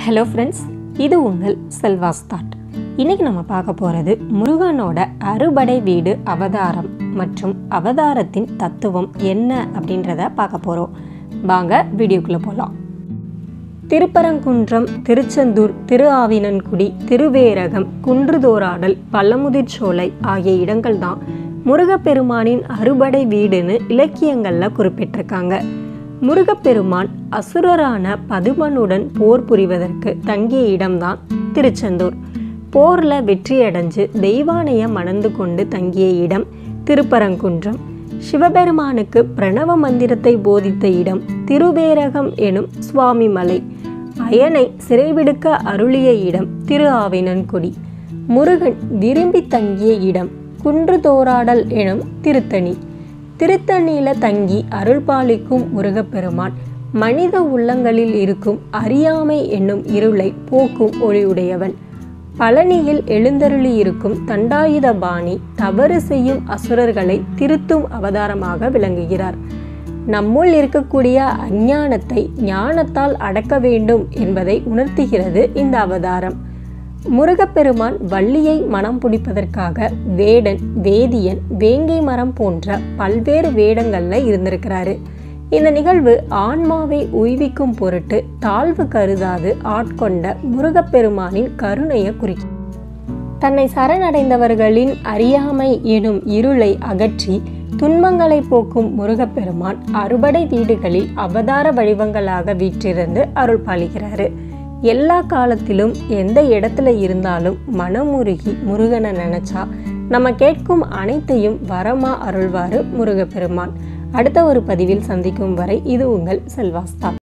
hello friends இது உங்கள் செல்வாஸ் thought இன்னைக்கு நம்ம பார்க்க போகிறது முருகனோட அறுபடை வீடு அவதாரம் மற்றும் அவதாரத்தின் தத்துவம் என்ன அப்படின்றத பார்க்க போகிறோம் வாங்க வீடியோக்குள்ளே போகலாம் திருப்பரங்குன்றம் திருச்செந்தூர் திரு ஆவினன்குடி திருவேரகம் குன்றுதோராடல் பல்லமுதிர்ச்சோலை ஆகிய இடங்கள் தான் முருகப்பெருமானின் அறுபடை வீடுன்னு இலக்கியங்களில் குறிப்பிட்டிருக்காங்க முருகப்பெருமான் அசுரரான பதுமனுடன் போர் புரிவதற்கு தங்கிய இடம்தான் திருச்செந்தூர் போர்ல வெற்றியடைஞ்சு தெய்வானைய மணந்து கொண்டு தங்கிய இடம் திருப்பரங்குன்றம் சிவபெருமானுக்கு பிரணவ மந்திரத்தை போதித்த இடம் திருவேரகம் எனும் சுவாமி மலை அயனை சிறைவிடுக்க அருளிய இடம் திரு ஆவினன்குடி முருகன் விரும்பி தங்கிய இடம் குன்றுதோராடல் எனும் திருத்தணி திருத்தணியில தங்கி அருள்பாலிக்கும் முருகப்பெருமான் மனித உள்ளங்களில் இருக்கும் அறியாமை என்னும் இருளை போக்கும் ஒளியுடையவன் பழனியில் எழுந்தருளி இருக்கும் தண்டாயுத பாணி தவறு செய்யும் அசுரர்களை திருத்தும் அவதாரமாக விளங்குகிறார் நம்முள் இருக்கக்கூடிய அஞ்ஞானத்தை ஞானத்தால் அடக்க வேண்டும் என்பதை உணர்த்துகிறது இந்த அவதாரம் முருகப்பெருமான் வள்ளியை மனம் பிடிப்பதற்காக வேடன் வேதியன் வேங்கை மரம் போன்ற பல்வேறு வேடங்கள்ல இருந்திருக்கிறாரு இந்த நிகழ்வு ஆன்மாவை உய்விக்கும் பொருட்டு தாழ்வு கருதாது ஆட்கொண்ட முருகப்பெருமானின் கருணையை குறிக்கும் தன்னை சரணடைந்தவர்களின் அறியாமை எனும் இருளை அகற்றி துன்பங்களை போக்கும் முருகப்பெருமான் அறுபடை வீடுகளில் அவதார வடிவங்களாக வீற்றிருந்து அருள் பாலிக்கிறாரு எல்லா காலத்திலும் எந்த இடத்துல இருந்தாலும் மனமுருகி முருகனை நினைச்சா நம்ம கேட்கும் அனைத்தையும் வரமா அருள்வாரு முருகப்பெருமான் அடுத்த ஒரு பதிவில் சந்திக்கும் வரை இது உங்கள் செல்வாஸ்தா